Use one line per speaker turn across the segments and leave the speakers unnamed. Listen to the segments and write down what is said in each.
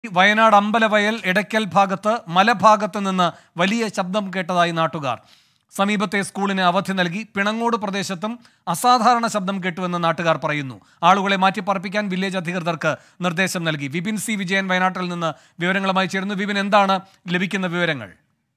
വയനാട് അമ്പലവയൽ എടയ്ക്കൽ ഭാഗത്ത് മലഭാഗത്ത് നിന്ന് വലിയ ശബ്ദം കേട്ടതായി നാട്ടുകാർ സമീപത്തെ സ്കൂളിന് അവധി നൽകി പിണങ്ങോട് പ്രദേശത്തും അസാധാരണ ശബ്ദം കേട്ടുവെന്ന് നാട്ടുകാർ പറയുന്നു ആളുകളെ മാറ്റിപ്പാർപ്പിക്കാൻ വില്ലേജ് അധികൃതർക്ക് നിർദ്ദേശം നൽകി വിപിൻ സി വിജയൻ വയനാട്ടിൽ നിന്ന് വിവരങ്ങളുമായി ചേരുന്നു വിപിൻ എന്താണ് ലഭിക്കുന്ന വിവരങ്ങൾ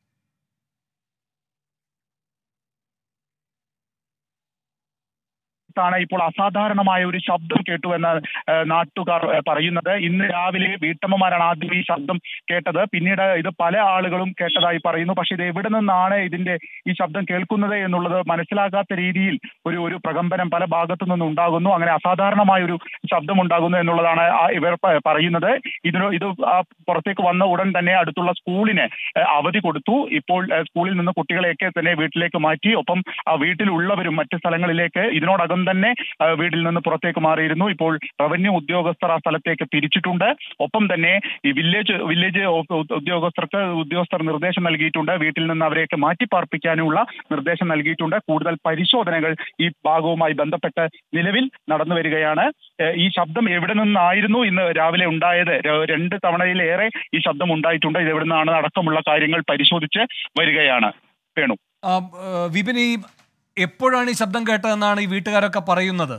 ാണ് ഇപ്പോൾ അസാധാരണമായ ഒരു ശബ്ദം കേട്ടു എന്ന് ഏഹ്, നാട്ടുകാർ ഏഹ്, പറയുന്നത് ഇന്ന് രാവിലെ വീട്ടമ്മമാരാണ് ആദ്യം ഈ ശബ്ദം കേട്ടത് പിന്നീട് ഇത് പല ആളുകളും കേട്ടതായി പറയുന്നു പക്ഷേ ഇത് എവിടെ നിന്നാണ് ഇതിന്റെ ഈ ശബ്ദം കേൾക്കുന്നത് എന്നുള്ളത് മനസ്സിലാകാത്ത രീതിയിൽ ഒരു ഒരു പ്രകമ്പനം പല ഭാഗത്തു നിന്നും ഉണ്ടാകുന്നു അങ്ങനെ അസാധാരണമായ ഒരു ശബ്ദം ഉണ്ടാകുന്നു എന്നുള്ളതാണ് ആ ഇവർ പ- പറയുന്നത് ഇതിന് ഇത് ആ പുറത്തേക്ക് വന്ന ഉടൻ തന്നെ അടുത്തുള്ള സ്കൂളിന് ഏഹ്, അവധി കൊടുത്തു ഇപ്പോൾ ഏഹ്, സ്കൂളിൽ നിന്ന് കുട്ടികളെയൊക്കെ തന്നെ വീട്ടിലേക്ക് മാറ്റി ഒപ്പം ആ വീട്ടിലുള്ളവരും മറ്റ് സ്ഥലങ്ങളിലേക്ക് ഇതിനോടകം തന്നെ ആ, വീട്ടിൽ നിന്ന് പുറത്തേക്ക് മാറിയിരുന്നു ഇപ്പോൾ റവന്യൂ ഉദ്യോഗസ്ഥർ ആ സ്ഥലത്തേക്ക് തിരിച്ചിട്ടുണ്ട് ഒപ്പം തന്നെ ഈ വില്ലേജ് വില്ലേജ് ഓ- ഉദ്യോഗസ്ഥർക്ക് ഉദ്യോഗസ്ഥർ നിർദ്ദേശം നൽകിയിട്ടുണ്ട് വീട്ടിൽ നിന്ന് അവരെയൊക്കെ മാറ്റിപ്പാർപ്പിക്കാനുള്ള നിർദ്ദേശം നൽകിയിട്ടുണ്ട് കൂടുതൽ പരിശോധനകൾ ഈ ഭാഗവുമായി ബന്ധപ്പെട്ട് നിലവിൽ നടന്നു വരികയാണ് ഏഹ് ഈ ശബ്ദം എവിടെ നിന്നായിരുന്നു ഇന്ന് രാവിലെ ഉണ്ടായത് ര- രണ്ട് തവണയിലേറെ ഈ ശബ്ദം ഉണ്ടായിട്ടുണ്ട് ഇത് എവിടെ നിന്നാണ് അടക്കമുള്ള കാര്യങ്ങൾ പരിശോധിച്ച് വരികയാണ് വേണു
ആ, ആ, വിപിൻ ഈ എപ്പോഴാണ് ഈ ശബ്ദം കേട്ടതെന്നാണ് ഈ വീട്ടുകാരൊക്കെ പറയുന്നത്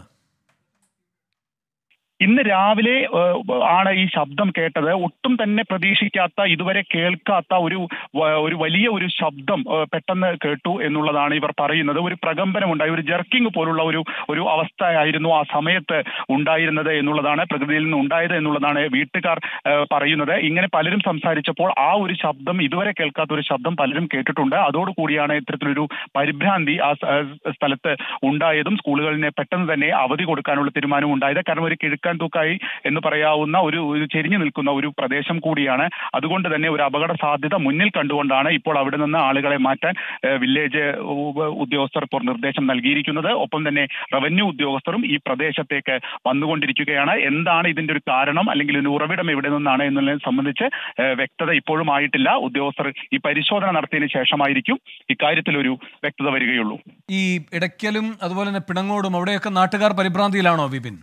ഇന്ന് രാവിലെ ഏഹ്, ആണ് ഈ ശബ്ദം കേട്ടത് ഒട്ടും തന്നെ പ്രതീക്ഷിക്കാത്ത ഇതുവരെ കേൾക്കാത്ത ഒരു വ- ഒരു വലിയ ഒരു ശബ്ദം ഏഹ്, പെട്ടെന്ന് കേട്ടു എന്നുള്ളതാണ് ഇവർ പറയുന്നത് ഒരു പ്രകമ്പനം ഉണ്ടായി ഒരു ജർക്കിംഗ് പോലുള്ള ഒരു ഒരു അവസ്ഥയായിരുന്നു ആ സമയത്ത് ഉണ്ടായിരുന്നത് എന്നുള്ളതാണ് പ്രകൃതിയിൽ നിന്ന് ഉണ്ടായത് എന്നുള്ളതാണ് വീട്ടുകാർ ഏഹ്, പറയുന്നത് ഇങ്ങനെ പലരും സംസാരിച്ചപ്പോൾ ആ ഒരു ശബ്ദം ഇതുവരെ കേൾക്കാത്ത ഒരു ശബ്ദം പലരും കേട്ടിട്ടുണ്ട് അതോടുകൂടിയാണ് ഇത്തരത്തിലൊരു പരിഭ്രാന്തി ആ സ്ഥ- ഏഹ് സ്ഥലത്ത് ഉണ്ടായതും സ്കൂളുകളിനെ പെട്ടെന്ന് തന്നെ അവധി കൊടുക്കാനുള്ള തീരുമാനം ഉണ്ടായത് കാരണം ഒരു കിഴക്കാൻ തൂക്കായി എന്ന് പറയാവുന്ന ഒരു ഒരു ചെരിഞ്ഞു നിൽക്കുന്ന ഒരു പ്രദേശം കൂടിയാണ് അതുകൊണ്ട് തന്നെ ഒരു അപകട സാധ്യത മുന്നിൽ കണ്ടുകൊണ്ടാണ് ഇപ്പോൾ അവിടെ നിന്ന് ആളുകളെ മാറ്റാൻ ഏഹ്, വില്ലേജ് ഉപ- ഉദ്യോഗസ്ഥർ ഇപ്പോൾ നിർദ്ദേശം നൽകിയിരിക്കുന്നത് ഒപ്പം തന്നെ റവന്യൂ ഉദ്യോഗസ്ഥരും ഈ പ്രദേശത്തേക്ക് വന്നുകൊണ്ടിരിക്കുകയാണ് എന്താണ് ഇതിന്റെ ഒരു കാരണം അല്ലെങ്കിൽ ഇതിന്റെ ഉറവിടം എവിടെ നിന്നാണ് എന്നുള്ളതിനെ സംബന്ധിച്ച് ഏഹ്, വ്യക്തത ഇപ്പോഴും ആയിട്ടില്ല ഉദ്യോഗസ്ഥർ ഈ പരിശോധന നടത്തിയതിനു ശേഷമായിരിക്കും ഇക്കാര്യത്തിൽ ഒരു വ്യക്തത വരികയുള്ളൂ
ഈ ഇടയ്ക്കലും അതുപോലെ തന്നെ പിണങ്ങോടും അവിടെയൊക്കെ നാട്ടുകാർ പരിഭ്രാന്തിയിലാണോ വിപിൻ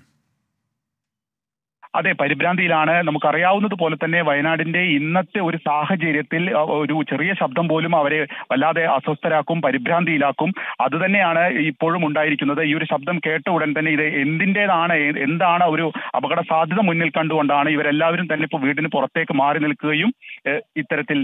അതെ പരിഭ്രാന്തിയിലാണ് നമുക്കറിയാവുന്നത് പോലെ തന്നെ വയനാടിന്റെ ഇന്നത്തെ ഒരു സാഹചര്യത്തിൽ അഹ്, ഒരു ചെറിയ ശബ്ദം പോലും അവരെ വല്ലാതെ അസ്വസ്ഥരാക്കും പരിഭ്രാന്തിയിലാക്കും അത് തന്നെയാണ് ഇപ്പോഴും ഉണ്ടായിരിക്കുന്നത് ഈ ഒരു ശബ്ദം കേട്ട ഉടൻ തന്നെ ഇത് എന്തിൻ്റെതാണ് എ- എന്താണ് ഒരു അപകട സാധ്യത മുന്നിൽ കണ്ടുകൊണ്ടാണ് ഇവരെല്ലാവരും തന്നെ ഇപ്പോൾ വീടിന് പുറത്തേക്ക് മാറി നിൽക്കുകയും ഏഹ്, ഇത്തരത്തിൽ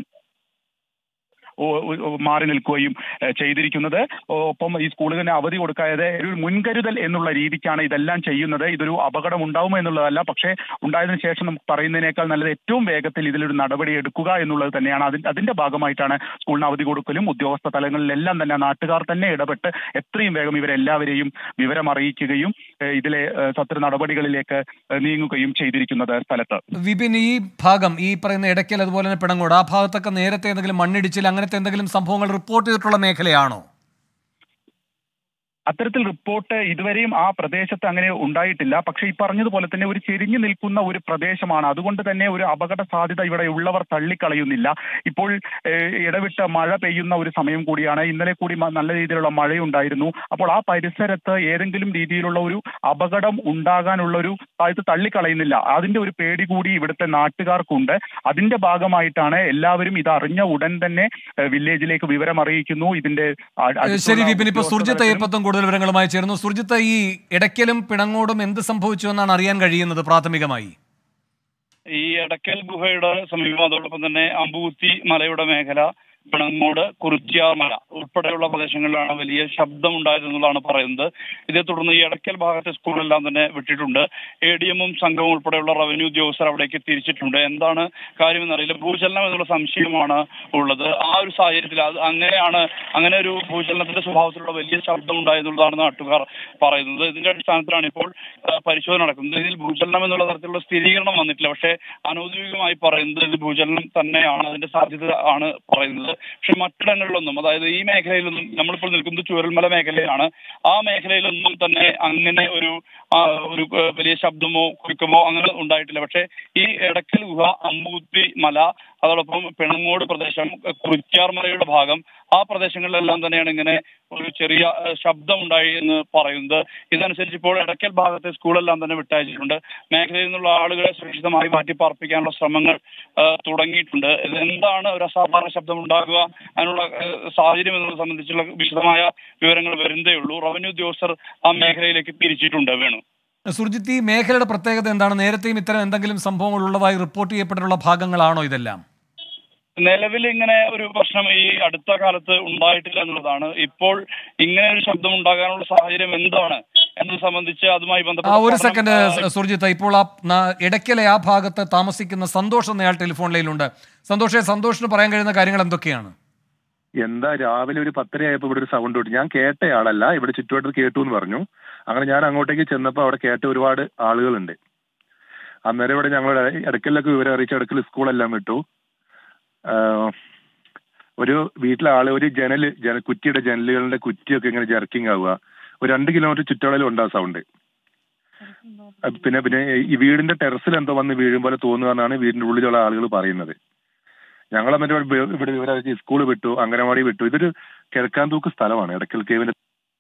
ഓ- ഓ- മാറി നിൽക്കുകയും ഏഹ്, ചെയ്തിരിക്കുന്നത് ഒപ്പം ഈ സ്കൂളുകളിന് അവധി കൊടുക്കാതെ ഒരു മുൻകരുതൽ എന്നുള്ള രീതിക്കാണ് ഇതെല്ലാം ചെയ്യുന്നത് ഇതൊരു അപകടം ഉണ്ടാവുമോ എന്നുള്ളതല്ല പക്ഷേ ഉണ്ടായതിനു ശേഷം നമുക്ക് പറയുന്നതിനേക്കാൾ നല്ലത് ഏറ്റവും വേഗത്തിൽ ഇതിലൊരു നടപടി എടുക്കുക എന്നുള്ളത് തന്നെയാണ് അതിന്റെ അതിന്റെ ഭാഗമായിട്ടാണ് സ്കൂളിന് അവധി കൊടുക്കലും ഉദ്യോഗസ്ഥ തലങ്ങളിലെല്ലാം തന്നെ നാട്ടുകാർ തന്നെ ഇടപെട്ട് എത്രയും വേഗം ഇവരെല്ലാവരെയും വിവരം അറിയിക്കുകയും ഏഹ്, ഇതിലെ ഏഹ്, സത്വര നടപടികളിലേക്ക് ഏഹ്, നീങ്ങുകയും ചെയ്തിരിക്കുന്നത് സ്ഥലത്ത്
വിപിൻ ഈ ഭാഗം ഈ പറയുന്ന ഇടയ്ക്കൽ അതുപോലെ തന്നെ പിണങ്ങോട് ആ ഭാഗത്തൊക്കെ നേരത്തെ എന്തെങ്കിലും മണ്ണിടിച്ചിൽ അങ്ങനത്തെ എന്തെങ്കിലും സംഭവങ്ങൾ റിപ്പോർട്ട് ചെയ്തിട്ടുള്ള മേഖലയാണോ
അത്തരത്തിൽ റിപ്പോർട്ട് ഇതുവരെയും ആ പ്രദേശത്ത് അങ്ങനെ ഉണ്ടായിട്ടില്ല പക്ഷേ ഈ പറഞ്ഞതുപോലെ തന്നെ ഒരു ചെരിഞ്ഞു നിൽക്കുന്ന ഒരു പ്രദേശമാണ് അതുകൊണ്ട് തന്നെ ഒരു അപകട സാധ്യത ഇവിടെ ഉള്ളവർ തള്ളിക്കളയുന്നില്ല ഇപ്പോൾ ഏഹ്, ഇടവിട്ട് മഴ പെയ്യുന്ന ഒരു സമയം കൂടിയാണ് ഇന്നലെ കൂടി മ- നല്ല രീതിയിലുള്ള മഴയുണ്ടായിരുന്നു അപ്പോൾ ആ പരിസരത്ത് ഏതെങ്കിലും രീതിയിലുള്ള ഒരു അപകടം ഉണ്ടാകാനുള്ള ഒരു സാധ്യത തള്ളിക്കളയുന്നില്ല അതിന്റെ ഒരു പേടി കൂടി ഇവിടുത്തെ നാട്ടുകാർക്കുണ്ട് അതിന്റെ ഭാഗമായിട്ടാണ് എല്ലാവരും ഇത് അറിഞ്ഞ ഉടൻ തന്നെ ഏഹ്, വില്ലേജിലേക്ക് വിവരം അറിയിക്കുന്നു ഇതിന്റെ അ-
ഏഹ്
അടുത്തുള്ള
ശരി വിപിൻ ഇപ്പൊ സുർജിത്ത്
ഉദ്യോഗസ്ഥരും-
അയ്യപ്പത്തും കൂടുതൽ വിവരങ്ങളുമായി ചേർന്നു സുർജിത്ത് ഈ ഇടയ്ക്കലും പിണങ്ങോടും എന്ത് സംഭവിച്ചു എന്നാണ് അറിയാൻ കഴിയുന്നത് പ്രാഥമികമായി
ഈ എടക്കൽ ഗുഹയുടെ സമീപം അതോടൊപ്പം തന്നെ അമ്പൂത്തി മലയുടെ മേഖല പിണങ്ങോട് കുറിച്യാർ മല ഉൾപ്പെടെയുള്ള പ്രദേശങ്ങളിലാണ് വലിയ ശബ്ദം ഉണ്ടായതെന്നുള്ളതാണ് പറയുന്നത് ഇതേ തുടർന്ന് ഈ എടക്കൽ ഭാഗത്തെ സ്കൂളെല്ലാം തന്നെ വിട്ടിട്ടുണ്ട് എ ഡി എമ്മും സംഘവും ഉൾപ്പെടെയുള്ള റവന്യൂ ഉദ്യോഗസ്ഥർ അവിടേക്ക് തിരിച്ചിട്ടുണ്ട് എന്താണ് കാര്യമെന്നറിയില്ല ഭൂചലനം എന്നുള്ള സംശയമാണ് ഉള്ളത് ആ ഒരു സാഹചര്യത്തിൽ അത് അങ്ങനെയാണ് അങ്ങനെ ഒരു ഭൂചലനത്തിന്റെ സ്വഭാവത്തിലുള്ള വലിയ ശബ്ദം ഉണ്ടായെന്നുള്ളതാണ് നാട്ടുകാർ പറയുന്നത് ഇതിന്റെ അടിസ്ഥാനത്തിലാണ് ഇപ്പോൾ ആ, പരിശോധന നടക്കുന്നത് ഇതിൽ ഭൂചലനം എന്നുള്ള തരത്തിലുള്ള സ്ഥിരീകരണം വന്നിട്ടില്ല പക്ഷേ അനൗദ്യോഗികമായി പറയുന്നത് ഇത് ഭൂചലനം തന്നെയാണ് അതിന്റെ സാധ്യത ആണ് പറയുന്നത് പക്ഷെ മറ്റിടങ്ങളിലൊന്നും അതായത് ഈ മേഖലയിലൊന്നും നമ്മളിപ്പോൾ നിൽക്കുന്നത് ചൂരൽമല മേഖലയിലാണ് ആ മേഖലയിലൊന്നും തന്നെ അങ്ങനെ ഒരു ആ, ഒരു ആ, വലിയ ശബ്ദമോ കുലുക്കമോ അങ്ങനെ ഉണ്ടായിട്ടില്ല പക്ഷേ ഈ എടക്കൽ ഗുഹ അമ്പൂത്തി മല അതോടൊപ്പം പിണങ്ങോട് പ്രദേശം കുറിച്ചാർ മലയുടെ ഭാഗം ആ പ്രദേശങ്ങളിലെല്ലാം തന്നെയാണ് ഇങ്ങനെ ഒരു ചെറിയ ഏഹ്, ശബ്ദമുണ്ടായി എന്ന് പറയുന്നത് ഇതനുസരിച്ച് ഇപ്പോൾ എടക്കൽ ഭാഗത്തെ സ്കൂളെല്ലാം തന്നെ വിട്ടയച്ചിട്ടുണ്ട് മേഖലയിൽ നിന്നുള്ള ആളുകളെ സുരക്ഷിതമായി മാറ്റി പാർപ്പിക്കാനുള്ള ശ്രമങ്ങൾ ഏഹ്, തുടങ്ങിയിട്ടുണ്ട് ഇത് എന്താണ് ഒരു അസാധാരണ ശബ്ദം ഉണ്ടാകുക അതിനുള്ള ഏഹ്, സാഹചര്യം എന്നത് സംബന്ധിച്ചുള്ള വിശദമായ വിവരങ്ങൾ വരുന്നതേ ഉള്ളൂ റവന്യൂ ഉദ്യോഗസ്ഥർ ആ മേഖലയിലേക്ക് പിരിച്ചിട്ടുണ്ട് വേണു
സുർജിത്ത് ഈ മേഖലയുടെ പ്രത്യേകത എന്താണ് നേരത്തെയും ഇത്തരം എന്തെങ്കിലും സംഭവങ്ങൾ ഉള്ളതായി റിപ്പോർട്ട് ചെയ്യപ്പെട്ടിട്ടുള്ള ഭാഗങ്ങളാണോ ഇതെല്ലാം
നിലവിൽ ഇങ്ങനെ ഒരു പ്രശ്നം ഈ അടുത്ത കാലത്ത് ഉണ്ടായിട്ടില്ല എന്നുള്ളതാണ് ഇപ്പോൾ ഇങ്ങനെ ഒരു ശബ്ദം ഉണ്ടാകാനുള്ള സാഹചര്യം എന്താണ് എന്നത് സംബന്ധിച്ച് അതുമായി
ആ
ബന്ധപ്പെട്ട
ഒരു
പഠനം,
സെക്കൻഡ്
ആ,
സുർജിത്ത് ഇപ്പോൾ ആ ന- ഇടയ്ക്കലെ ആ ഭാഗത്ത് താമസിക്കുന്ന സന്തോഷ് എന്നയാൾ ടെലിഫോൺ ലൈനിലുണ്ട് സന്തോഷെ സന്തോഷിന് പറയാൻ കഴിയുന്ന കാര്യങ്ങൾ എന്തൊക്കെയാണ്
എന്താ രാവിലെ ഒരു പത്തര ആയപ്പോ ഇവിടെ ഒരു സൗണ്ട് കിട്ടി ഞാൻ കേട്ടയാളല്ല ഇവിടെ ചുറ്റുവട്ടത്ത് കേട്ടു എന്ന് പറഞ്ഞു അങ്ങനെ ഞാൻ അങ്ങോട്ടേക്ക് ചെന്നപ്പോൾ അവിടെ കേട്ട ഒരുപാട് ആളുകളുണ്ട് അന്നേരം ഇവിടെ ഞങ്ങൾ ഇടയ്ക്കലൊക്കെ വിവരം അറിയിച്ച് ഇടയ്ക്കൽ സ്കൂളെല്ലാം വിട്ടു ആഹ് ഒരു വീട്ടിലെ ആള് ഒരു ജനല് ജന കുറ്റിയുടെ ജനലുകളുടെ കുറ്റിയൊക്കെ ഇങ്ങനെ ജർക്കിംഗ് ആവുക ഒരു രണ്ട് കിലോമീറ്റർ ചുറ്റളവിൽ ഉണ്ടാ സൗണ്ട് പിന്നെ പിന്നെ ഈ വീടിന്റെ ടെറസിൽ എന്തോ വന്ന് വീഴും പോലെ തോന്നുക എന്നാണ് വീടിന്റെ ഉള്ളിലുള്ള ആളുകൾ പറയുന്നത് ഞങ്ങൾ എന്നിട്ട് ഇവിടെ ഇവിടെ വിവരം അറിയിച്ച് സ്കൂൾ വിട്ടു അംഗനവാടി വിട്ടു ഇതൊരു കിഴക്കാൻ തൂക്ക് സ്ഥലമാണ് ഇടയ്ക്കൽ കേവിന്റെ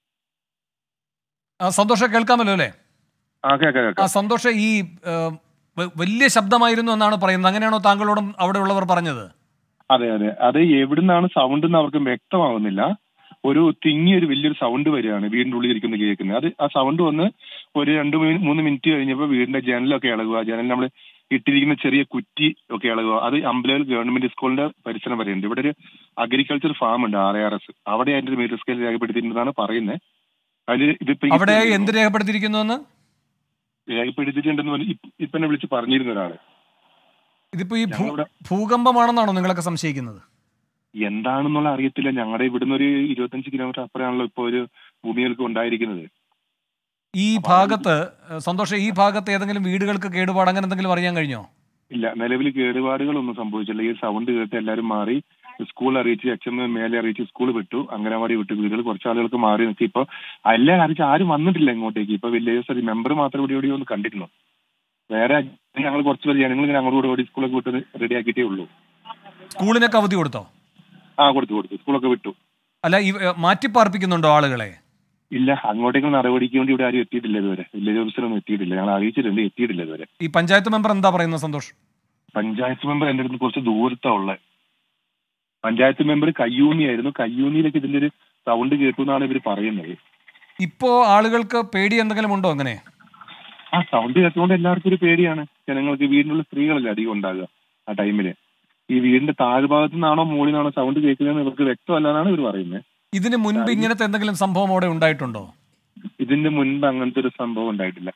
ആ, സന്തോഷ കേൾക്കാമല്ലോ അല്ലേ
ആ കേൾക്കാം
ആ
കേൾക്കാം
സന്തോഷ ഈ ഏ, വ- വലിയ ശബ്ദമായിരുന്നു എന്നാണ് പറയുന്നത് അങ്ങനെയാണോ താങ്കളോടും അവിടെ ഉള്ളവർ പറഞ്ഞത്
അതെ അതെ അത് എവിടുന്നാണ് സൗണ്ട് എന്ന് അവർക്ക് വ്യക്തമാവുന്നില്ല ഒരു തിങ്ങി ഒരു വലിയൊരു സൗണ്ട് വരികയാണ് വീടിന്റെ ഉള്ളിൽ ഇരിക്കുന്ന കേൾക്കുന്നത് അത് ആ സൗണ്ട് വന്ന് ഒരു രണ്ട് മിനി- മൂന്ന് മിനിറ്റ് കഴിഞ്ഞപ്പോൾ വീടിന്റെ ജനലൊക്കെ ഇളകുക ജനൽ നമ്മൾ ഇട്ടിരിക്കുന്ന ചെറിയ കുറ്റി ഒക്കെ ഇളകുക അത് അമ്പലവൽ ഗവൺമെന്റ് സ്കൂളിന്റെ പരിസരം വരെയുണ്ട് ഇവിടെ ഒരു അഗ്രികൾച്ചർ ഫാം ഉണ്ട് ആർ ആർ എസ് അവിടെ അതിന്റെ ഒരു മീറ്റർ സ്കെയിൽ രേഖപ്പെടുത്തിയിട്ടുണ്ടെന്നാണ് പറയുന്നത് അതിൽ ഇതിപ്പോ ഈ-
അവിടെ എന്ത് രേഖപ്പെടുത്തിയിരിക്കുന്നു എന്ന്
രേഖപ്പെടുത്തിയിട്ടുണ്ടെന്ന് പറഞ്ഞ് ഇപ്പ- ഇപ്പൊ എന്നെ വിളിച്ച് പറഞ്ഞിരുന്ന ഒരാള്
ഇതിപ്പോ ഈ ഭൂ-
ഞങ്ങളിവിടെ-
ഭൂകമ്പമാണെന്നാണോ നിങ്ങളൊക്കെ സംശയിക്കുന്നത്
എന്താണെന്നുള്ള അറിയത്തില്ല ഞങ്ങളുടെ ഇവിടുന്ന് ഒരു ഇരുപത്തഞ്ച് കിലോമീറ്റർ അപ്പുറമാണല്ലോ ഇപ്പൊ ഒരു ഭൂമികൾക്ക് ഉണ്ടായിരിക്കുന്നത്
ഈ ഭാഗത്ത് ഏ, സന്തോഷ ഈ ഭാഗത്ത് ഏതെങ്കിലും വീടുകൾക്ക് കേടുപാട് അങ്ങനെ എന്തെങ്കിലും അറിയാൻ കഴിഞ്ഞോ
ഇല്ല നിലവിൽ കേടുപാടുകളൊന്നും സംഭവിച്ചില്ല ഈ സൗണ്ട് കേട്ട് എല്ലാവരും മാറി സ്കൂൾ അറിയിച്ച് എച്ച് എം മേലെ അറിയിച്ച് സ്കൂൾ വിട്ടു അംഗനവാടി വിട്ടു വീടുകൾ കുറച്ച് ആളുകൾക്ക് മാറി നിൽക്കി ഇപ്പൊ എല്ലാം അറിയിച്ച് ആരും വന്നിട്ടില്ല ഇങ്ങോട്ടേക്ക് ഇപ്പൊ വില്ലേജ് മെമ്പർ മാത്രം ഇവിടെ ഇവിടെ ഒന്ന് കണ്ടിരുന്നു വേറെ ഞങ്ങൾ കുറച്ച് പേര് ജനങ്ങൾ ഇങ്ങനെ അങ്ങോട്ട് ഓടി സ്കൂളൊക്കെ വിട്ട് റെഡിയാക്കിയിട്ടേ ഉള്ളൂ
സ്കൂളിനൊക്കെ അവധി കൊടുത്തോ
ആ കൊടുത്തു കൊടുത്തു സ്കൂളൊക്കെ വിട്ടു
അല്ല ഈ ഏ, മാറ്റിപ്പാർപ്പിക്കുന്നുണ്ടോ ആളുകളെ
ഇല്ല അങ്ങോട്ടേക്ക് നടപടിക്ക് വേണ്ടി ഇവിടെ ആരും എത്തിയിട്ടില്ല ഇതുവരെ വില്ലേജ് ഓഫീസറൊന്നും എത്തിയിട്ടില്ല ഞങ്ങൾ അറിയിച്ചിട്ടുണ്ട് എത്തിയിട്ടില്ല ഇതുവരെ
ഈ പഞ്ചായത്ത് മെമ്പർ എന്താ പറയുന്നത് സന്തോഷ്
പഞ്ചായത്ത് മെമ്പർ എന്റെ അടുത്ത് കുറച്ച് ദൂരത്താ ഉള്ളത് പഞ്ചായത്ത് മെമ്പർ കയ്യൂന്നി ആയിരുന്നു കയ്യൂന്നിയിലേക്ക് ഇതിന്റെ ഒരു സൗണ്ട് കേട്ടു എന്നാണ് ഇവർ പറയുന്നത്
ഇപ്പോ ആളുകൾക്ക് പേടി എന്തെങ്കിലും ഉണ്ടോ അങ്ങനെ
ആ സൗണ്ട് കേട്ടുകൊണ്ട് എല്ലാവർക്കും ഒരു പേടിയാണ് ജനങ്ങൾക്ക് വീടിനുള്ള സ്ത്രീകളല്ലേ അധികം ഉണ്ടാകുക ആ ടൈമില് ഈ വീടിന്റെ താഴ്ഭാഗത്തു നിന്നാണോ മുകളിൽ നിന്നാണോ സൗണ്ട് കേൾക്കുന്നതെന്ന് ഇവർക്ക് വ്യക്തമല്ല എന്നാണ് ഇവർ പറയുന്നത്
ഇതിന് മുൻപ് ഇങ്ങനത്തെ എന്തെങ്കിലും സംഭവം അവിടെ ഉണ്ടായിട്ടുണ്ടോ
ഇതിന്റെ മുൻപ് അങ്ങനത്തെ ഒരു സംഭവം ഉണ്ടായിട്ടില്ല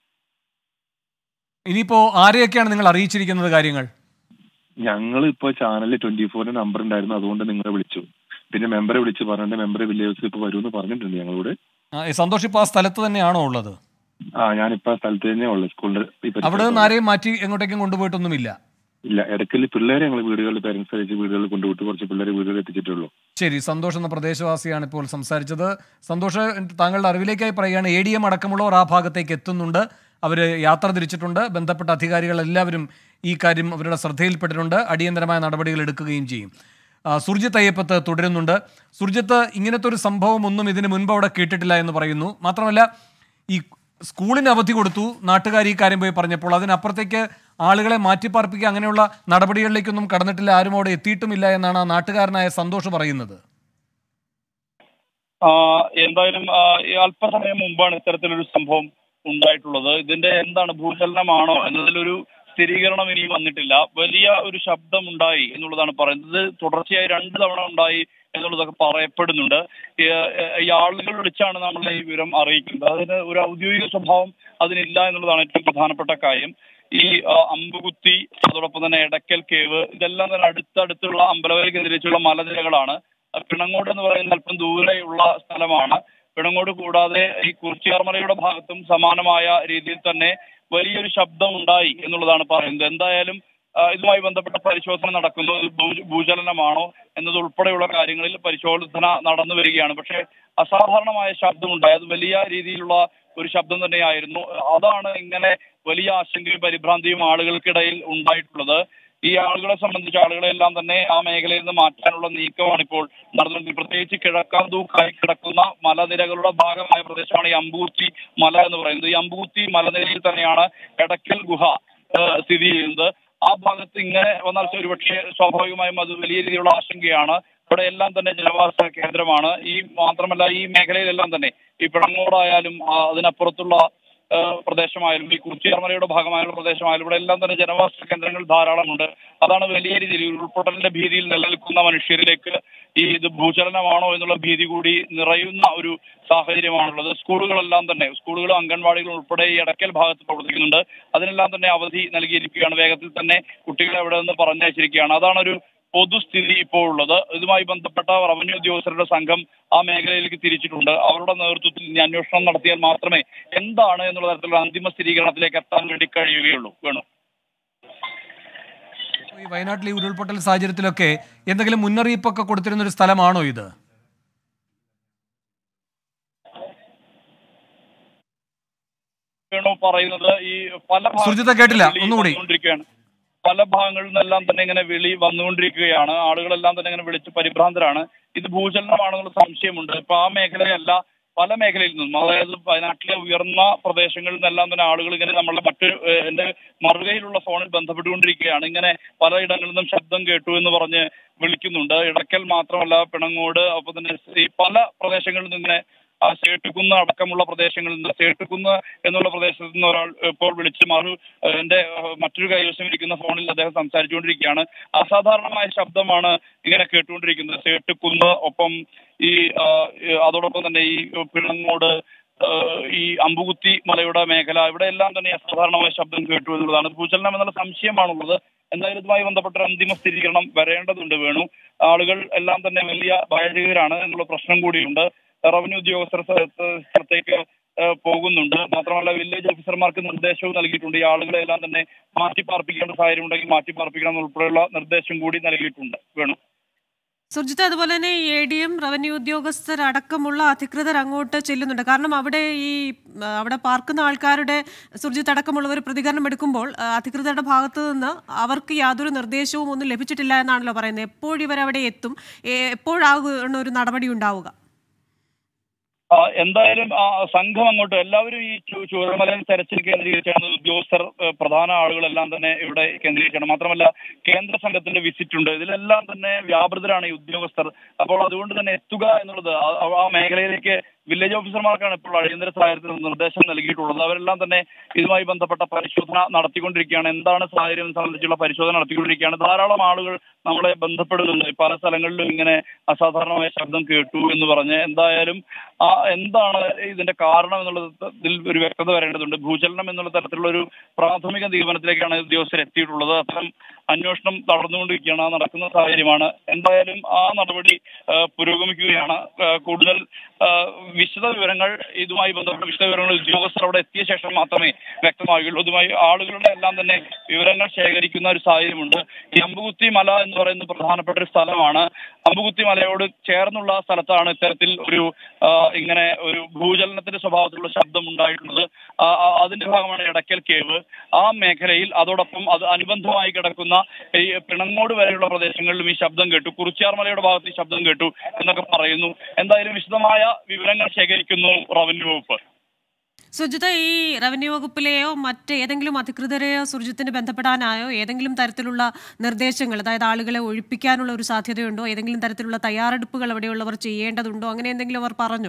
ഇനിയിപ്പോ ആരെയൊക്കെയാണ് നിങ്ങൾ അറിയിച്ചിരിക്കുന്നത് കാര്യങ്ങൾ
ഞങ്ങൾ ഇപ്പൊ ചാനലിൽ ട്വന്റി ഫോറിന്റെ നമ്പർ ഉണ്ടായിരുന്നു അതുകൊണ്ട് നിങ്ങളെ വിളിച്ചു പിന്നെ മെമ്പറെ വിളിച്ച് പറഞ്ഞിട്ട് മെമ്പർ വില്ലേജ് ഇപ്പൊ വരുമെന്ന് പറഞ്ഞിട്ടുണ്ട് ഞങ്ങളോട്
ആ, ഈ സന്തോഷ് ഇപ്പൊ ആ സ്ഥലത്ത് തന്നെയാണോ ഉള്ളത്
ആ ഞാനിപ്പോ ആ സ്ഥലത്ത് തന്നെ ഉള്ളത് സ്കൂളിന്റെ ഈ പരിസരത്ത്
അവിടെ നിന്ന് ആരെയും മാറ്റി എങ്ങോട്ടേക്കും കൊണ്ടുപോയിട്ടൊന്നുമില്ല
ഇല്ല ഇടയ്ക്കല് പിള്ളേരെ ഞങ്ങൾ വീടുകളിൽ പേരൻസ് അയച്ച് വീടുകളിൽ കൊണ്ടുവിട്ട് കുറച്ച് പിള്ളേരെ വീടുകളിൽ എത്തിച്ചിട്ടുള്ളൂ
ശരി സന്തോഷ് എന്ന പ്രദേശവാസിയാണ് ഇപ്പോൾ സംസാരിച്ചത് സന്തോഷ് താങ്കളുടെ അറിവിലേക്കായി പറയുകയാണ് എ ഡി എം അടക്കമുള്ളവർ ആ ഭാഗത്തേക്ക് എത്തുന്നുണ്ട് അവർ യാത്ര തിരിച്ചിട്ടുണ്ട് ബന്ധപ്പെട്ട അധികാരികൾ എല്ലാവരും ഈ കാര്യം അവരുടെ ശ്രദ്ധയിൽപ്പെട്ടിട്ടുണ്ട് അടിയന്തരമായ നടപടികൾ എടുക്കുകയും ചെയ്യും ആ, സുർജിത്ത് അയ്യപ്പത്ത് തുടരുന്നുണ്ട് സുർജിത്ത് ഇങ്ങനത്തെ ഒരു സംഭവം ഒന്നും ഇതിന് മുൻപ് അവിടെ കേട്ടിട്ടില്ല എന്ന് പറയുന്നു മാത്രമല്ല ഈ സ്കൂളിന് അവധി കൊടുത്തു നാട്ടുകാർ ഈ കാര്യം പോയി പറഞ്ഞപ്പോൾ അതിനപ്പുറത്തേക്ക് ആളുകളെ മാറ്റിപ്പാർപ്പിക്കുക അങ്ങനെയുള്ള നടപടികളിലേക്കൊന്നും കടന്നിട്ടില്ല ആരും അവിടെ എത്തിയിട്ടുമില്ല എന്നാണ് ആ നാട്ടുകാരനായ സന്തോഷ് പറയുന്നത്
ആ, എന്തായാലും ആ, ഈ അല്പസമയം മുമ്പാണ് ഇത്തരത്തിലൊരു സംഭവം ഉണ്ടായിട്ടുള്ളത് ഇതിന്റെ എന്താണ് ഭൂചലനമാണോ എന്നതിലൊരു സ്ഥിരീകരണം ഇനിയും വന്നിട്ടില്ല വലിയ ഒരു ശബ്ദം ഉണ്ടായി എന്നുള്ളതാണ് പറയുന്നത് ഇത് തുടർച്ചയായി രണ്ട് തവണ ഉണ്ടായി എന്നുള്ളതൊക്കെ പറയപ്പെടുന്നുണ്ട് ഈ, ഏ, ഈ ആളുകൾ വിളിച്ചാണ് നമ്മളെ ഈ വിവരം അറിയിക്കുന്നത് അതിന് ഒരു ഔദ്യോഗിക സ്വഭാവം അതിനില്ല എന്നുള്ളതാണ് ഏറ്റവും പ്രധാനപ്പെട്ട കാര്യം ഈ ആ, അമ്പുകുത്തി അതോടൊപ്പം തന്നെ എടക്കൽ കേവ് ഇതെല്ലാം തന്നെ അടുത്തടുത്തുള്ള അമ്പലവയൽ കേന്ദ്രീകരിച്ചുള്ള മലനിരകളാണ് പിണങ്ങോട് എന്ന് പറയുന്ന അല്പം ദൂരെയുള്ള സ്ഥലമാണ് പിണങ്ങോട് കൂടാതെ ഈ കുറിച്ചിയാർമലയുടെ ഭാഗത്തും സമാനമായ രീതിയിൽ തന്നെ വലിയൊരു ശബ്ദം ഉണ്ടായി എന്നുള്ളതാണ് പറയുന്നത് എന്തായാലും ആ, ഇതുമായി ബന്ധപ്പെട്ട പരിശോധന നടക്കുന്നു ഇത് ഭൂ- ഭൂചലനമാണോ എന്നത് ഉൾപ്പെടെയുള്ള കാര്യങ്ങളിൽ പരിശോധന നടന്നു വരികയാണ് പക്ഷേ അസാധാരണമായ ശബ്ദമുണ്ടായി അത് വലിയ രീതിയിലുള്ള ഒരു ശബ്ദം തന്നെയായിരുന്നു അതാണ് ഇങ്ങനെ വലിയ ആശങ്കയും പരിഭ്രാന്തിയും ആളുകൾക്കിടയിൽ ഉണ്ടായിട്ടുള്ളത് ഈ ആളുകളെ സംബന്ധിച്ച് ആളുകളെ എല്ലാം തന്നെ ആ മേഖലയിൽ നിന്ന് മാറ്റാനുള്ള നീക്കമാണ് ഇപ്പോൾ നടന്നുകൊണ്ടിരിക്കുന്നത് പ്രത്യേകിച്ച് കിഴക്കാന്തൂക്കായി കിടക്കുന്ന മലനിരകളുടെ ഭാഗമായ പ്രദേശമാണ് ഈ അമ്പൂത്തി മല എന്ന് പറയുന്നത് ഈ അമ്പൂത്തി മലനിരയിൽ തന്നെയാണ് എടക്കൽ ഗുഹ ഏഹ് സ്ഥിതി ചെയ്യുന്നത് ആ ഭാഗത്ത് ഇങ്ങനെ വന്നാൽ ഒരുപക്ഷെ സ്വാഭാവികമായും അത് വലിയ രീതിയിലുള്ള ആശങ്കയാണ് ഇവിടെ എല്ലാം തന്നെ ജനവാസ കേന്ദ്രമാണ് ഈ മാത്രമല്ല ഈ മേഖലയിലെല്ലാം തന്നെ ഈ പിണങ്ങോടായാലും ആ, അതിനപ്പുറത്തുള്ള ആ, പ്രദേശമായാലും ഈ കുറിച്ചിയാർമലയുടെ ഭാഗമായുള്ള പ്രദേശമായാലും ഇവിടെ എല്ലാം തന്നെ ജനവാസ കേന്ദ്രങ്ങൾ ധാരാളമുണ്ട് അതാണ് വലിയ രീതിയിൽ ഈ ഉരുൾപൊട്ടലിന്റെ ഭീതിയിൽ നിലനിൽക്കുന്ന മനുഷ്യരിലേക്ക് ഈ ഇത് ഭൂചലനമാണോ എന്നുള്ള ഭീതി കൂടി നിറയുന്ന ഒരു സാഹചര്യമാണുള്ളത് സ്കൂളുകളെല്ലാം തന്നെ സ്കൂളുകളും അംഗൻവാടികളും ഉൾപ്പെടെ ഈ ഇടയ്ക്കൽ ഭാഗത്ത് പ്രവർത്തിക്കുന്നുണ്ട് അതിനെല്ലാം തന്നെ അവധി നൽകിയിരിക്കുകയാണ് വേഗത്തിൽ തന്നെ കുട്ടികളെ അവിടെ നിന്ന് പറഞ്ഞയച്ചിരിക്കുകയാണ് അതാണ് ഒരു പൊതുസ്ഥിതി ഇപ്പോൾ ഉള്ളത് ഇതുമായി ബന്ധപ്പെട്ട റവന്യൂ ഉദ്യോഗസ്ഥരുടെ സംഘം ആ മേഖലയിലേക്ക് തിരിച്ചിട്ടുണ്ട് അവരുടെ നേതൃത്വത്തിൽ ഇനി അന്വേഷണം നടത്തിയാൽ മാത്രമേ എന്താണ് എന്നുള്ള തരത്തിലുള്ള അന്തിമ സ്ഥിരീകരണത്തിലേക്ക് എത്താൻ വേണ്ടി കഴിയുകയുള്ളൂ വേണു
ഈ വയനാട്ടിലെ ഈ ഉരുൾപൊട്ടൽ സാഹചര്യത്തിലൊക്കെ എന്തെങ്കിലും മുന്നറിയിപ്പൊക്കെ കൊടുത്തിരുന്ന ഒരു സ്ഥലമാണോ ഇത്
വേണു പറയുന്നത് ഈ പല ഭാഗങ്ങളിൽ
സുർജിത കേട്ടില്ല.
വിളി
ഒന്നുകൂടി.
വന്നുകൊണ്ടിരിക്കുകയാണ് പല ഭാഗങ്ങളിൽ നിന്നെല്ലാം തന്നെ ഇങ്ങനെ വിളി വന്നുകൊണ്ടിരിക്കുകയാണ് ആളുകളെല്ലാം തന്നെ ഇങ്ങനെ വിളിച്ച് പരിഭ്രാന്തരാണ് ഇത് ഭൂചലനമാണെന്നുള്ള സംശയമുണ്ട് ഇപ്പൊ ആ മേഖലയല്ല പല മേഖലയിൽ നിന്നും അതായത് വയനാട്ടിലെ ഉയർന്ന പ്രദേശങ്ങളിൽ നിന്നെല്ലാം തന്നെ ആളുകൾ ഇങ്ങനെ നമ്മളെ മറ്റൊരു ഏഹ്, എന്റെ മറുകയിലുള്ള ഫോണിൽ ബന്ധപ്പെട്ടുകൊണ്ടിരിക്കുകയാണ് ഇങ്ങനെ പലയിടങ്ങളിൽ നിന്നും ശബ്ദം കേട്ടു എന്ന് പറഞ്ഞ് വിളിക്കുന്നുണ്ട് ഇടയ്ക്കൽ മാത്രമല്ല പിണങ്ങോട് അപ്പൊ തന്നെ ഈ പല പ്രദേശങ്ങളിൽ നിന്ന് ഇങ്ങനെ ആ സേട്ടുകുന്ന് അടക്കമുള്ള പ്രദേശങ്ങളിൽ നിന്ന് സേട്ടുകുന്ന് എന്നുള്ള പ്രദേശത്ത് നിന്ന് ഒരാൾ ഇപ്പോൾ വിളിച്ച് മറു ഏഹ് എന്റെ ഏഹ് മറ്റൊരു കൈവശം ഇരിക്കുന്ന ഫോണിൽ അദ്ദേഹം സംസാരിച്ചുകൊണ്ടിരിക്കുകയാണ് അസാധാരണമായ ശബ്ദമാണ് ഇങ്ങനെ കേട്ടുകൊണ്ടിരിക്കുന്നത് സേട്ടുകുന്ന് ഒപ്പം ഈ ആ, ഈ അതോടൊപ്പം തന്നെ ഈ പിണങ്ങോട് ഏഹ് ഈ അമ്പുകുത്തി മലയുടെ മേഖല ഇവിടെ എല്ലാം തന്നെ അസാധാരണമായ ശബ്ദം കേട്ടു എന്നുള്ളതാണ് ഭൂചലനം എന്നുള്ള സംശയമാണുള്ളത് എന്തായാലും ഇതുമായി ബന്ധപ്പെട്ട ഒരു അന്തിമ സ്ഥിരീകരണം വരേണ്ടതുണ്ട് വേണു ആളുകൾ എല്ലാം തന്നെ വലിയ ഭയചകിതരാണ് എന്നുള്ള പ്രശ്നം കൂടിയുണ്ട് റവന്യൂ ഉദ്യോഗസ്ഥർ സ്ഥലത്ത് സ്ഥലത്തേക്ക് ഏഹ് പോകുന്നുണ്ട് മാത്രമല്ല വില്ലേജ് ഓഫീസർമാർക്ക് നിർദ്ദേശവും നൽകിയിട്ടുണ്ട് ഈ ആളുകളെ എല്ലാം തന്നെ മാറ്റി പാർപ്പിക്കേണ്ട സാഹചര്യം ഉണ്ടെങ്കിൽ മാറ്റി പാർപ്പിക്കണം ഉൾപ്പെടെയുള്ള നിർദ്ദേശം കൂടി നൽകിയിട്ടുണ്ട് വേണു
സുർജിത്ത് അതുപോലെ തന്നെ എ ഡി എം റവന്യൂ ഉദ്യോഗസ്ഥരടക്കമുള്ള അധികൃതർ അങ്ങോട്ട് ചെല്ലുന്നുണ്ട് കാരണം അവിടെ ഈ ആ, അവിടെ പാർക്കുന്ന ആൾക്കാരുടെ സുർജിത്ത് അടക്കമുള്ളവർ പ്രതികരണം എടുക്കുമ്പോൾ ആ, അധികൃതരുടെ ഭാഗത്തു നിന്ന് അവർക്ക് യാതൊരു നിർദ്ദേശവും ഒന്നും ലഭിച്ചിട്ടില്ല എന്നാണല്ലോ പറയുന്നത് എപ്പോഴിവരവിടെ എത്തും എ- എപ്പോഴാകും ഒരു നടപടി ഉണ്ടാവുക
ആ, എന്തായാലും ആ സംഘം അങ്ങോട്ട് എല്ലാവരും ഈ ചു- ചൂരൽമലയിൽ തെരച്ചിൽ കേന്ദ്രീകരിച്ചാണ് ഉദ്യോഗസ്ഥർ ഏഹ്, പ്രധാന ആളുകളെല്ലാം തന്നെ ഇവിടെ കേന്ദ്രീകരിച്ചാണ് മാത്രമല്ല കേന്ദ്ര സംഘത്തിന്റെ വിസിറ്റ് ഉണ്ട് ഇതിലെല്ലാം തന്നെ വ്യാപൃതരാണ് ഈ ഉദ്യോഗസ്ഥർ അപ്പോൾ അതുകൊണ്ട് തന്നെ എത്തുക എന്നുള്ളത് ആ- ആ മേഖലയിലേക്ക് വില്ലേജ് ഓഫീസർമാർക്കാണ് ഇപ്പോൾ അടിയന്തര സഹായത്തിന് നിർദ്ദേശം നൽകിയിട്ടുള്ളത് അവരെല്ലാം തന്നെ ഇതുമായി ബന്ധപ്പെട്ട പരിശോധന നടത്തിക്കൊണ്ടിരിക്കുകയാണ് എന്താണ് സാഹചര്യം സംബന്ധിച്ചുള്ള പരിശോധന നടത്തിക്കൊണ്ടിരിക്കുകയാണ് ധാരാളം ആളുകൾ നമ്മളെ ബന്ധപ്പെടുന്നുണ്ട് പല സ്ഥലങ്ങളിലും ഇങ്ങനെ അസാധാരണമായ ശബ്ദം കേട്ടു എന്ന് പറഞ്ഞ് എന്തായാലും ആ എന്താണ് ഇതിന്റെ കാരണം എന്നുള്ളതിൽ ഒരു വ്യക്തത വരേണ്ടതുണ്ട് ഭൂചലനം എന്നുള്ള തരത്തിലുള്ള ഒരു പ്രാഥമിക തീരുമാനത്തിലേക്കാണ് ഉദ്യോഗസ്ഥർ എത്തിയിട്ടുള്ളത് അത്തരം അന്വേഷണം നടന്നുകൊണ്ടിരിക്കുകയാണ് ആ നടക്കുന്ന സാഹചര്യമാണ് എന്തായാലും ആ നടപടി ആ, പുരോഗമിക്കുകയാണ് ആ, കൂടുതൽ ആ, വിശദ വിവരങ്ങൾ ഇതുമായി ബന്ധപ്പെട്ട വിശദ വിവരങ്ങൾ ഉദ്യോഗസ്ഥർ അവിടെ എത്തിയ ശേഷം മാത്രമേ വ്യക്തമാകുകയുള്ളൂ ഇതുമായി ആളുകളുടെ എല്ലാം തന്നെ വിവരങ്ങൾ ശേഖരിക്കുന്ന ഒരു സാഹചര്യമുണ്ട് ഈ അമ്പുകുത്തി മല എന്ന് പറയുന്നത് പ്രധാനപ്പെട്ട ഒരു സ്ഥലമാണ് അമ്പുകുത്തി മലയോട് ചേർന്നുള്ള സ്ഥലത്താണ് ഇത്തരത്തിൽ ഒരു ആ, ഇങ്ങനെ ഒരു ഭൂചലനത്തിന്റെ സ്വഭാവത്തിലുള്ള ശബ്ദം ഉണ്ടായിട്ടുള്ളത് ആ, ആ, അതിന്റെ ഭാഗമാണ് എടക്കൽ കേവ് ആ മേഖലയിൽ അതോടൊപ്പം അത് അനുബന്ധമായി കിടക്കുന്ന ഈ പിണങ്ങോട് വരെയുള്ള പ്രദേശങ്ങളിലും ഈ ശബ്ദം കേട്ടു കുറിച്ചാർമലയുടെ ഭാഗത്ത് ഈ ശബ്ദം കേട്ടു എന്നൊക്കെ പറയുന്നു എന്തായാലും വിശദമായ വിവരങ്ങൾ ശേഖരിക്കുന്നു റവന്യൂ വകുപ്പ്
സുജിത ഈ റവന്യൂ വകുപ്പിലെയോ മറ്റേതെങ്കിലും അധികൃതരെയോ സുർജിത്തിന് ബന്ധപ്പെടാനായോ ഏതെങ്കിലും തരത്തിലുള്ള നിർദ്ദേശങ്ങൾ അതായത് ആളുകളെ ഒഴിപ്പിക്കാനുള്ള ഒരു സാധ്യതയുണ്ടോ ഏതെങ്കിലും തരത്തിലുള്ള തയ്യാറെടുപ്പുകൾ അവിടെയുള്ളവർ ചെയ്യേണ്ടതുണ്ടോ അങ്ങനെ എന്തെങ്കിലും അവർ പറഞ്ഞോ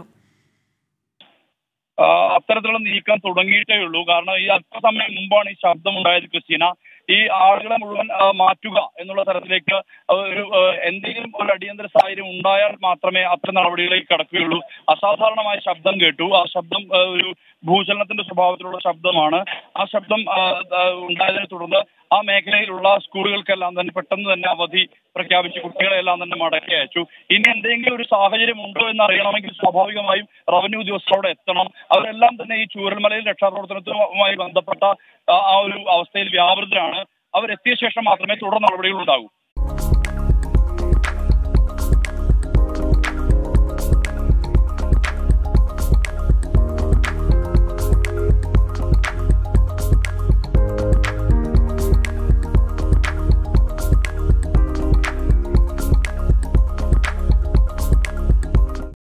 ആ, അത്തരത്തിലുള്ള നീക്കം തുടങ്ങിയിട്ടേ ഉള്ളൂ കാരണം ഈ അല്പസമയം മുമ്പാണ് ഈ ശബ്ദം ഉണ്ടായത് ക്രിസ്റ്റീന ഈ ആളുകളെ മുഴുവൻ ആ, മാറ്റുക എന്നുള്ള തരത്തിലേക്ക് ഒരു ആ, എന്തെങ്കിലും ഒരു അടിയന്തര സാഹചര്യം ഉണ്ടായാൽ മാത്രമേ അത്തരം നടപടികളിലേക്ക് കടക്കുകയുള്ളൂ അസാധാരണമായ ശബ്ദം കേട്ടു ആ ശബ്ദം ആ, ഒരു ഭൂചലനത്തിന്റെ സ്വഭാവത്തിലുള്ള ശബ്ദമാണ് ആ ശബ്ദം ആ, ആ, ഉണ്ടായതിനെ തുടർന്ന് ആ മേഖലയിലുള്ള സ്കൂളുകൾക്കെല്ലാം തന്നെ പെട്ടെന്ന് തന്നെ അവധി പ്രഖ്യാപിച്ച് കുട്ടികളെല്ലാം തന്നെ മടക്കി അയച്ചു ഇനി എന്തെങ്കിലും ഒരു സാഹചര്യം ഉണ്ടോ എന്ന് അറിയണമെങ്കിൽ സ്വാഭാവികമായും റവന്യൂ ഉദ്യോഗസ്ഥരോട് എത്തണം അവരെല്ലാം തന്നെ ഈ ചൂരൽമലയിൽ രക്ഷാപ്രവർത്തനവുമായി ബന്ധപ്പെട്ട ആ ആ ഒരു അവസ്ഥയിൽ വ്യാപൃതരാണ് അവരെത്തിയ ശേഷം മാത്രമേ തുടർ നടപടികൾ ഉണ്ടാകൂ